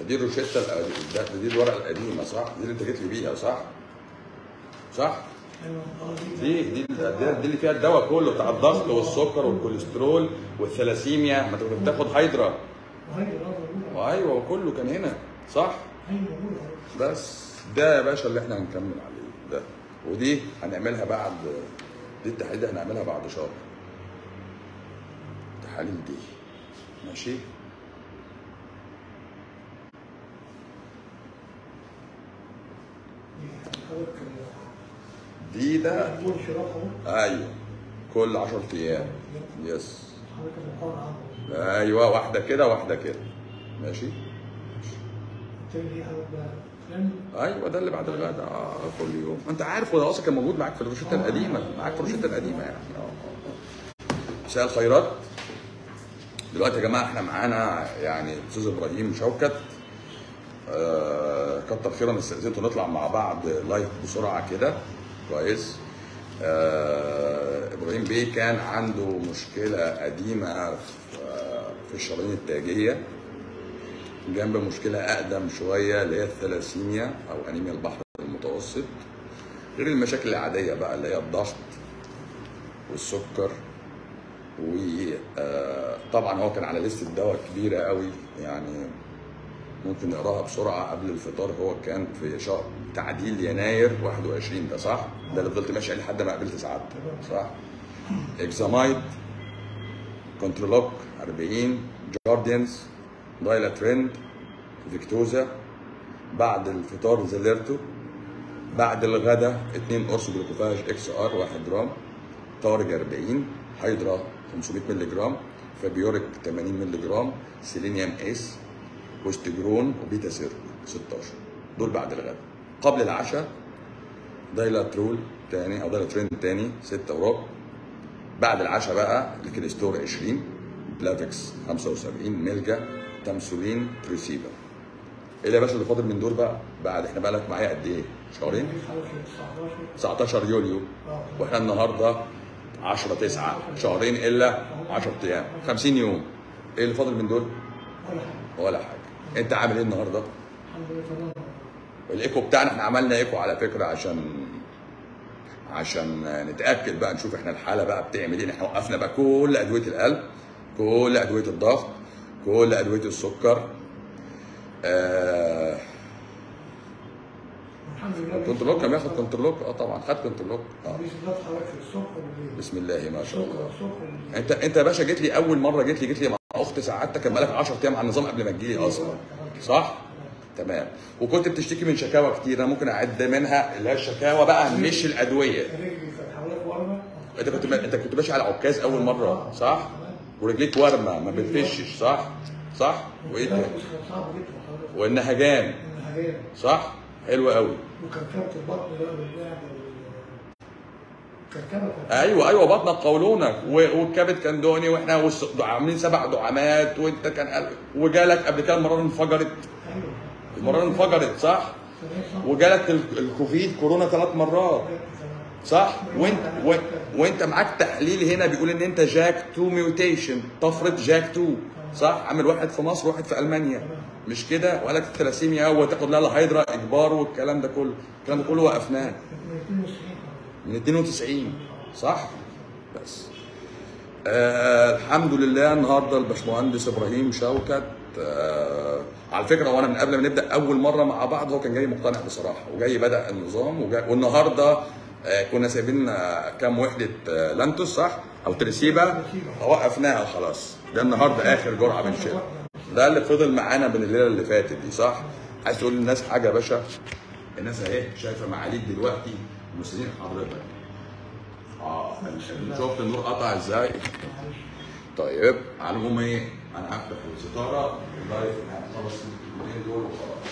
دي الروشته القديمة- ده دي الورقه القديمه صح؟ دي اللي انت جيت لي بيها صح؟ صح؟ ايوه اه دي دي دي دي, دي اللي فيها الدواء كله بتاع الضغط والسكر والكوليسترول والثلاسيميا ما انت كنت بتاخد هيدرا وهي اه موجوده ايوه وكله كان هنا صح؟ هي موجوده بس ده يا باشا اللي احنا هنكمل عليه ده ودي هنعملها بعد دي التحاليل دي هنعملها بعد شهر التحاليل دي ماشي حضرتك دي ده دول شراكه اهو ايوه كل 10 ايام يس حضرتك المحاور عنه ايوه واحده كده واحده كده ماشي بالتالي دي حضرتك بقى فلان ايوه ده اللي بعد الغداء اه كل يوم انت عارف هو ده اصلا كان موجود معاك في الروشته القديمه معاك في الروشته القديمه يعني اه مساء الخيرات دلوقتي يا جماعه احنا معانا يعني استاذ ابراهيم شوكت آه كتر خيرا استاذنته نطلع مع بعض لايف بسرعه كده كويس آه ابراهيم بيه كان عنده مشكله قديمه في, آه في الشرايين التاجيه جنب مشكلة أقدم شوية اللي هي الثلاسيميا أو أنيميا البحر المتوسط غير المشاكل العادية بقى اللي هي الضغط والسكر وطبعا هو كان على لستة دواء كبيرة قوي يعني ممكن نقراها بسرعة قبل الفطار هو كان في شهر تعديل يناير 21 ده صح؟ ده اللي فضلت ماشي عليه لحد ما قابلت سعادتك صح؟ اكزامايد كنترولوك 40 جارديانز دايلا ترند فيكتوزا بعد الفطار زليرتو بعد الغداء 2 قرص جلوكوفاج اكس ار 1 جرام طارج 40 هيدرا 500 مللي جرام فابيوريك 80 مللي جرام سيلينيوم اس وستجرون وبيتا سير 16 دول بعد الغداء قبل العشاء دايلاترول تاني او دايلاترين تاني 6 وربع بعد العشاء بقى الكريستور 20 بلافكس 75 ملجا تمسولين تريسيبا ايه اللي يا باشا اللي فاضل من دول بقى بعد احنا بقى لك معايا قد ايه شهرين دي حضرتك 19 19 يوليو اه واحنا النهارده 10 9 شهرين الا 10 ايام 50 يوم ايه اللي فاضل من دول ولا حاجه ولا حاجه انت عامل ايه النهارده الحمد لله تمام الايكو بتاعنا احنا عملنا ايكو على فكره عشان عشان نتاكد بقى نشوف احنا الحاله بقى بتعمل ايه احنا وقفنا بقى كل ادويه القلب كل ادويه الضغط كل ادويه السكر آه الحمد لله كنترولوك كان بياخد كنترولوك اه طبعا خد كنترولوك اه دي صدات حضرتك في الصبح والليل بسم الله ما شاء الله الصبح والليل انت انت يا باشا جيت لي اول مره جيت لي جيت لي مع اخت سعادتك كان بقالك 10 ايام على النظام قبل ما تجي لي اصلا صح؟ تمام وكنت بتشتكي من شكاوى كتير انا ممكن اعد منها اللي هي الشكاوى بقى مش الادويه رجلي كانت حضرتك ورمه انت كنت انت كنت ماشي على عكاز اول مره صح؟ ورجليك ورمه ما بتفشش صح؟ صح؟ وايه كان تاني؟ صعب جدا حضرتك والنهجان النهجان صح؟ حلو قوي وكركبه البطن بقى باللعب كركبه كانت ايوه ايوه بطنك قولونك و- والكبد كان دهني واحنا والس- عاملين سبع دعامات وانت كان قلب وجالك قبل كده المراره انفجرت ايوه المراره انفجرت صح؟ وجالك ال- الكوفيد كورونا ثلاث مرات صح وانت و... وانت معاك تحليل هنا بيقول ان انت جاك 2 ميوتيشن طفره جاك 2 صح عامل واحد في مصر وواحد في المانيا مش كده وقالك الثلاسيميا وتاخد لها الهيدرا اجبار والكلام ده كله الكلام ده كله وقفناه من 92 صح بس آه الحمد لله النهارده الباشمهندس ابراهيم شوكت آه على فكره وانا من قبل ما نبدا اول مره مع بعض هو كان جاي مقتنع بصراحه وجاي بدا النظام وجاي والنهارده آه كنا سايبين آه كام وحده آه لانتوس صح او تريسيبا وقفناها خلاص ده النهارده اخر جرعه بنشيلها ده اللي فضل معانا من الليله اللي فاتت دي صح عايز تقول للناس حاجه يا باشا الناس اهي شايفه معاليك دلوقتي مستنيين حضرتك اه شفت النور قطع ازاي طيب على العموم ايه انا هفتح الستاره اللايف هنخلص الاثنين دول وخلاص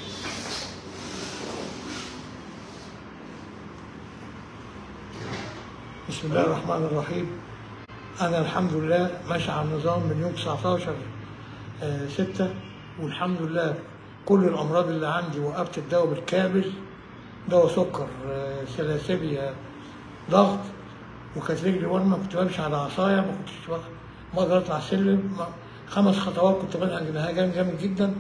بسم الله الرحمن الرحيم أنا الحمد لله ماشي على النظام من يوم 19 آه، 6 والحمد لله كل الأمراض اللي عندي وقفت الدواء بالكامل دواء سكر آه، سلاسليا ضغط وكانت رجلي ورمة كنت بمشي على عصاية ما كنتش بق- ما اقدر اطلع السلم ما- خمس خطوات كنت بنهج نهجان جامد جدا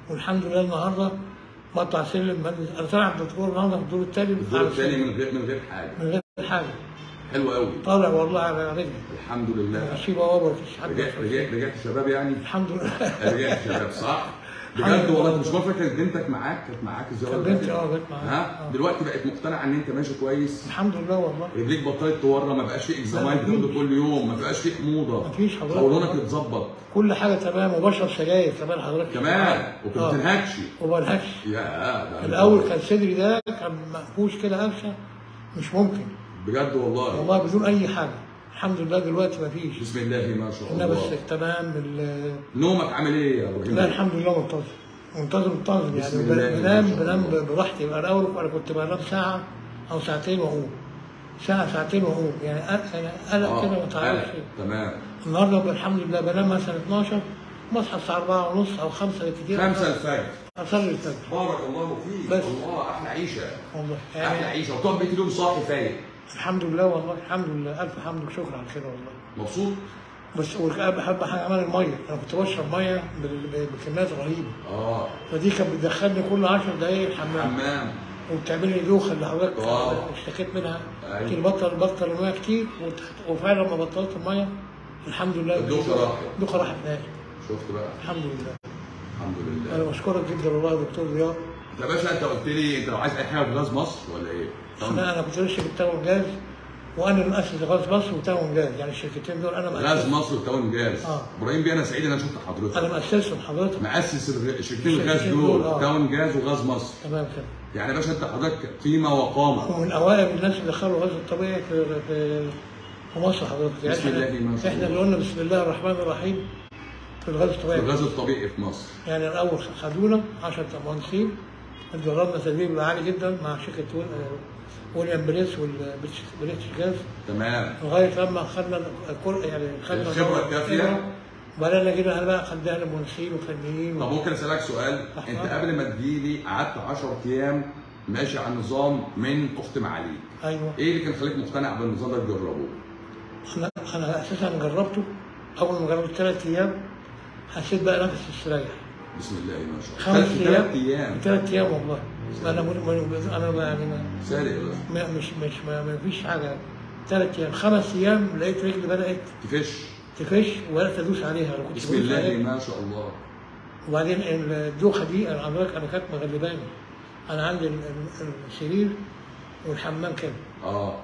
والحمد لله النهارده بطلع سلم بنزل انا طالع الدكتور النهارده في الدور الثاني الدور على الثاني السلم من غير من غير حاجه من غير حاجه حلو قوي طالع والله على رجلي الحمد لله ماشي بابا مفيش حد رجعت رجعت رجعت شباب يعني الحمد لله رجعت شباب صح؟ الحمد بجد والله لله. مش فاكر كانت بنتك معاك كانت معاك ازاي كان ولا بنتي فاكر؟ اه جت معايا ها آه. دلوقتي بقت مقتنعه ان انت ماشي كويس الحمد لله والله رجليك بطلت تورم ما بقاش فيه اكزامايت لا، جنب كل يوم ما بقاش فيه حموضه مفيش حضرتك. قولونك اتظبط كل حاجه تمام وبشرب سجاير كمان حضرتك كمان وما آه. بتنهكش وما بنهكش يا ده أنت- الاول كان صدري ده كان مقفوش كده قفشه مش ممكن بجد والله والله بدون اي حاجه الحمد لله دلوقتي مفيش بسم الله ما شاء انا بس الله تمام ال- نومك عامل ايه يا ابراهيم؟ لا الحمد لله منتظم منتظم منتظم بسم يعني الله ما بنام شاء بنام الله. براحتي انا الاول انا كنت بنام ساعه او ساعتين واقوم ساعه ساعتين واقوم يعني أ- يعني قلق كده ما تعرفش قلق. تمام النهارده الحمد لله بنام مثلا 12 بصحى الساعه 4 ونص او 5 بالكثير خمسة الفجر اصلي الفجر بارك الله فيك بس. الله احلى عيشه والله احلى يعني عيشه وتقعد بيت اليوم صاحي فايق الحمد لله والله الحمد لله الف حمد وشكر على كده والله مبسوط بس والأهم بحب حاجه عمل الميه انا كنت بشرب ميه بال- بكميات رهيبه اه فدي كانت بتدخلني كل 10 دقايق الحمام حمام وبتعمل لي دوخه اللي حضرتك آه. اشتكيت منها أيوة. قلت لي بطل بطل الميه كتير وت- وفعلا لما بطلت الميه الحمد لله الدوخة راحت. الدوخه راحت نهائي شفت بقى الحمد لله الحمد لله انا بشكرك جدا والله يا دكتور ضياء انت يا باشا انت قلت لي انت لو عايز اي حاجه في غاز مصر ولا ايه؟ انا انا كنت ماشي بالتاون جاز وانا اللي مؤسس غاز مصر وتاون جاز يعني الشركتين دول انا غاز مؤسس مصر وتاون جاز آه. ابراهيم بيه انا سعيد ان انا شفت انا حضرتك مؤسسهم حضرتك مؤسس الغ- شركتين الغاز الشركتين دول دول، آه. تاون جاز وغاز مصر تمام كده يعني يا باشا انت حضرتك قيمه وقامه ومن اوائل الناس اللي دخلوا الغاز الطبيعي في في في مصر حضرتك يعني بسم الله ما احنا شاء احنا الله. اللي قلنا بسم الله الرحمن الرحيم في الغاز في الطبيعي الغاز الطبيعي في مصر يعني الاول خدونا 10 مهندسين اتدربنا تدريب عالي جدا مع شركه ويل- آه، ويليام بريس والبريتش جاز تمام لغايه لما خدنا الكل يعني خدنا الخبرة دورة الكافية. خبرة. وبعدين جينا هنا بقى خدنا مهندسين وفنيين طب ممكن اسالك سؤال انت قبل ما تجيلي قعدت 10 ايام ماشي على النظام من اخت معاليك ايوه ايه اللي كان خليك مقتنع بالنظام ده تجربه؟ انا انا اساسا جربته اول ما جربت ثلاث ايام حسيت بقى نفسي استريح بسم الله ما شاء الله خمس ثلاث ايام ايام ثلاث ايام والله انا من من انا بقى يعني ما صادق ولا؟ ما- مش مش ما, ما فيش حاجه ثلاث ايام خمس ايام لقيت رجلي بدات تفش تفش وبدات ادوس عليها انا كنت بسم بدوس الله عليها. ما شاء الله وبعدين الدوخه دي انا حضرتك انا كانت مغلباني انا عندي ال- ال- السرير والحمام كده اه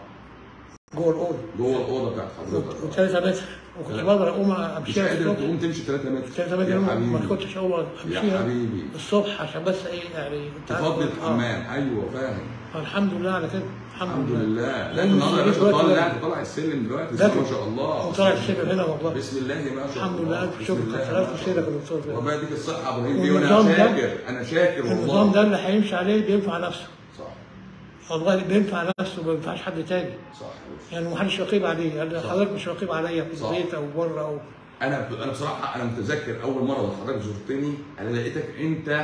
جوه الاوضه جوه الاوضه بتاعت حضرتك و3 متر وكنت لا. بقدر اقوم مش امشيها قادر الصبح تقوم تمشي 3 متر 3 متر يا ما حبيبي كنتش اقوم يا امشيها حبيبي الصبح عشان بس ايه يعني انت عارف- تفضل آه. الحمام ايوه فاهم الحمد لله على كده الحمد, الحمد لله لا لأن النهارده يا باشا السرير دلوقتي طالع بقى- طالع السلم دلوقتي ده بسم الله ما شاء الله وطلع السلم هنا والله بسم الله ما شاء الله الحمد لله الف بسم شكر الله كتر ما الف شاء خيرك يا الله. دكتور زياد. ربنا يديك الصحة يا ابراهيم بيه والنظام وانا ده- شاكر انا شاكر النظام والله ده اللي هيمشي عليه بينفع نفسه صح والله اللي بينفع نفسه ما بينفعش حد تاني صح يعني ما حدش رقيب عليه يعني صح. حضرتك مش رقيب عليا في صح. البيت او بره او انا انا بصراحه انا متذكر اول مره حضرتك زرتني انا لقيتك انت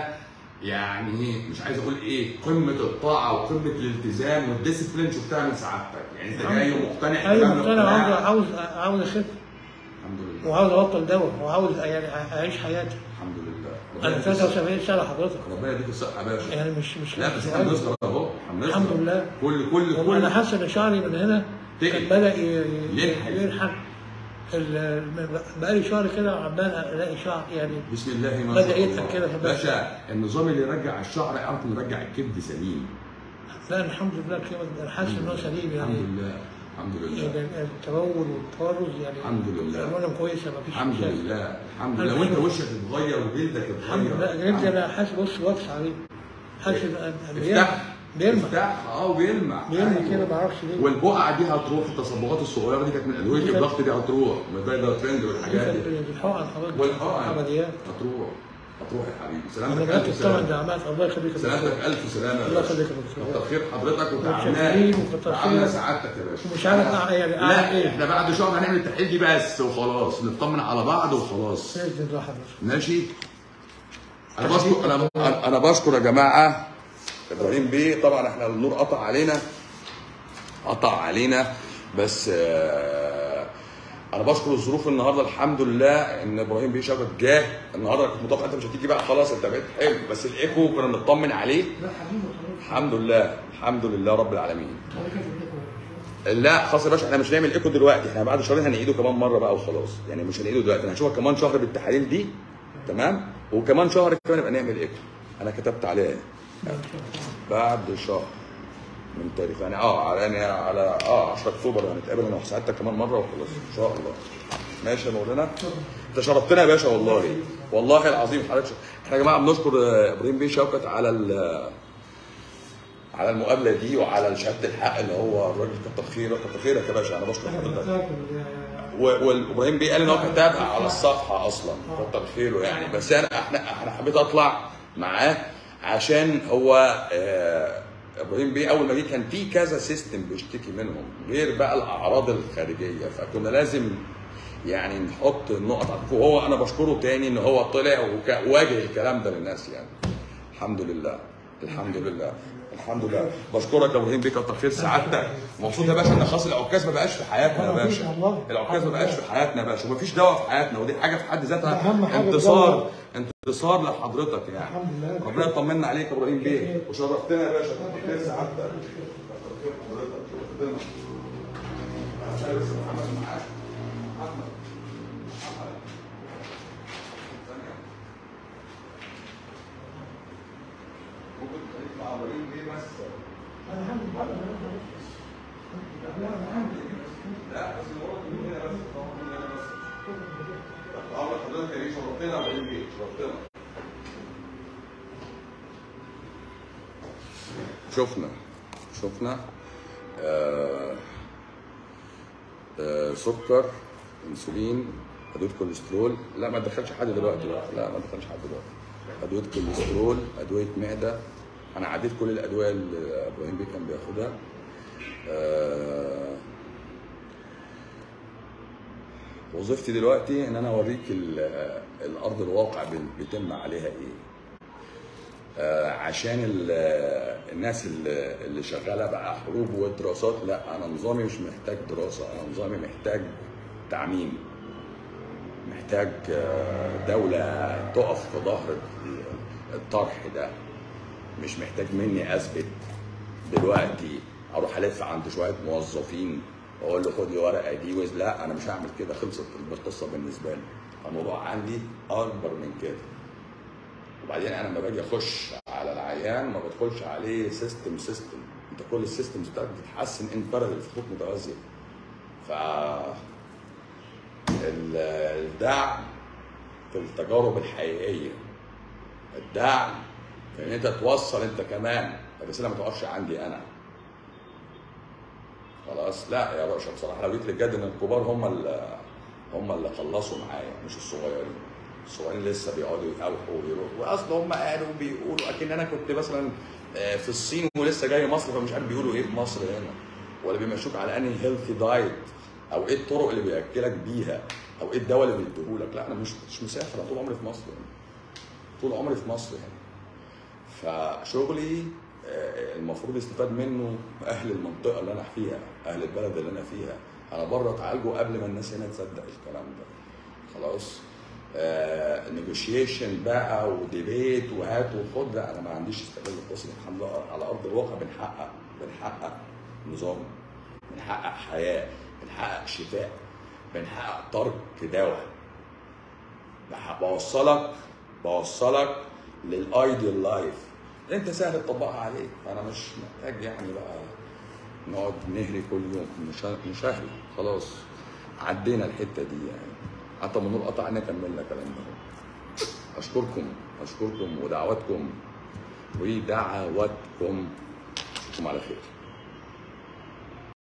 يعني مش عايز اقول ايه قمه الطاعه وقمه الالتزام والديسيبلين شفتها من سعادتك يعني انت جاي ومقتنع ايوه تمام مقتنع عاوز الاقتناع. عاوز عاوز اخف الحمد لله وعاوز ابطل دواء وعاوز يعني اعيش حياتي الحمد لله انا ربنا يديك 73 سنه حضرتك ربنا يديك الصحه يا باشا يعني مش مش لا بس مش احنا عارف. بنصغر اهو هنصغر. الحمد لله. كل كل والله انا كل حاسس ان شعري من هنا تقل. كان بدا ي- ي- ينحل. ينحل ال- ال- بقالي شهر كده عمال الاقي شعر يعني بسم الله ما بدأ شاء يضحك الله كده في الباشا. باشا النظام اللي يرجع الشعر يعرف انه يرجع الكبد سليم لا الحمد لله كده انا حاسس ان هو سليم يعني الحمد لله الحمد لله يعني التبول والتبرز يعني الحمد لله. الوانهم كويسه ما فيش الحمد مشاكل. لله الحمد ألف لله وانت شكر. وشك اتغير وجلدك اتغير الحمد لله جلدي انا حاسس بص واقف عليه حاسس ان إن افتح بيلمع افتح اه وبيلمع بيلمع أيوة. كده ما اعرفش ليه والبقعه دي هتروح التصبغات الصغيره دي كانت من ادويه دي كانت- الضغط دي هتروح وده ده ترند والحاجات دي الحقن حضرتك والحقن عمليات هتروح هتروح يا حبيبي انا سلامتك جات الف طبعا سلامه دعمات الله يخليك يا سلامتك دكتور. الف سلامه يا الله باشا يخليك يا دكتور. كتر خير حضرتك متشكرين وتعبناك وكتر تعبنا خير. سعادتك يا باشا ومش عارف أع- يعني أعمل لا إيه. احنا بعد شهر هنعمل التحليل دي بس وخلاص نطمن على بعض وخلاص باذن الله حضرتك ماشي انا بشكر انا انا أنا بشكر يا جماعه ابراهيم بيه طبعا احنا النور قطع علينا قطع علينا بس آه، انا بشكر الظروف النهارده الحمد لله ان ابراهيم بيه شوكت جه النهارده كنت متوقع انت مش هتيجي بقى خلاص انت بقيت حلو بس الايكو كنا بنطمن عليه لا حبيبي خلاص الحمد لله الحمد لله رب العالمين حضرتك هتقول لا خلاص يا باشا احنا مش هنعمل ايكو دلوقتي احنا بعد شهرين هنعيده كمان مره بقى وخلاص يعني مش هنعيده دلوقتي انا هشوفك كمان شهر بالتحاليل دي تمام وكمان شهر كمان نبقى نعمل ايكو انا كتبت عليه بعد شهر من تاريخ يعني اه على يعني على اه 10 اكتوبر هنتقابل انا وسعادتك كمان مره وخلاص ان شاء الله ماشي يا مولانا انت شرفتنا يا باشا والله والله العظيم حضرتك احنا يا جماعه بنشكر آه، ابراهيم بيه شوكت على ال- على المقابله دي وعلى شهاده الحق اللي هو الراجل كتر خيرك كتر خيرك يا باشا انا بشكر حضرتك و- وابراهيم بيه قال ان هو كتبها على الصفحه اصلا كتر خيره يعني بس انا احنا احنا حبيت اطلع معاه عشان هو آه ابراهيم بيه اول ما جه كان في كذا سيستم بيشتكي منهم غير بقى الاعراض الخارجيه فكنا لازم يعني نحط النقط على وهو انا بشكره تاني ان هو طلع وك- وواجه الكلام ده للناس يعني الحمد لله الحمد لله الحمد لله بشكرك يا ابراهيم بيه كتر خير سعادتك مبسوط يا باشا ان خلاص العكاز ما بقاش في حياتنا يا لا، مفيش باشا والله. العكاز ما بقاش في حياتنا يا باشا ومفيش دواء في حياتنا ودي حاجه في حد ذاتها أهم حاجة انتصار انتصار لحضرتك يعني الحمد لله. ربنا يطمنا عليك يا ابراهيم بيه وشرفتنا يا باشا كتر خير سعادتك كتر خير حضرتك شرفتنا انا شايف بس محمد معاك محمد محمد ثانية. ممكن تخليك مع ابراهيم بيه بس لا بس المرة من هنا بس من هنا بس تحت امر حضرتك يا بيه شرفتنا يا ابراهيم بيه شرفتنا شفنا شفنا آه آه سكر انسولين ادويه كوليسترول لا ما تدخلش حد دلوقتي بقى لا ما تدخلش حد دلوقتي ادويه كوليسترول ادويه معده انا عديت كل الادويه اللي ابراهيم بيه كان بياخدها آه وظيفتي دلوقتي ان انا اوريك ال- الارض الواقع بيتم عليها ايه آه، عشان ال- الناس اللي اللي شغاله بقى حروب ودراسات لا انا نظامي مش محتاج دراسه انا نظامي محتاج تعميم محتاج آه، دوله تقف في ظهر الطرح ده مش محتاج مني اثبت دلوقتي اروح الف عند شويه موظفين واقول له خد لي ورقه دي وز لا انا مش هعمل كده خلصت القصه بالنسبه لي الموضوع عندي اكبر من كده وبعدين انا لما باجي اخش على العيان ما بدخلش عليه سيستم سيستم انت كل السيستمز بتاعتك بتتحسن ان بارallel في خطوط متوازيه ف ال- الدعم في التجارب الحقيقيه الدعم في ان انت توصل انت كمان الرساله ما تقفش عندي انا خلاص لا يا باشا بصراحه لو جيت للجد ان الكبار هم اللي هم اللي خلصوا معايا مش الصغيرين الصغيرين لسه بيقعدوا يقاوحوا ويروحوا واصل هم قالوا بيقولوا اكن انا كنت مثلا آه، في الصين ولسه جاي مصر فمش عارف بيقولوا ايه في مصر هنا ولا بيمشوك على انهي هيلثي دايت او ايه الطرق اللي بياكلك بيها او ايه الدواء اللي بيديهولك لا انا مش مش مسافر انا طول عمري في مصر يعني. طول عمري في مصر يعني فشغلي آه، المفروض يستفاد منه اهل المنطقه اللي انا فيها اهل البلد اللي انا فيها انا بره اتعالجوا قبل ما الناس هنا تصدق الكلام ده خلاص نيجوشيشن بقى وديبيت وهات وخد لا انا ما عنديش استعداد للقصه دي الحمد لله على ارض الواقع بنحقق بنحقق نظام بنحقق حياه بنحقق شفاء بنحقق ترك دواء بح- بوصلك بوصلك للايديال لايف انت سهل تطبقها عليك فانا مش محتاج يعني بقى نقعد نهري كل يوم مش مش اهري خلاص عدينا الحته دي يعني حتى من نور قطعنا كملنا كلامنا اشكركم اشكركم ودعواتكم ودعواتكم اشوفكم على خير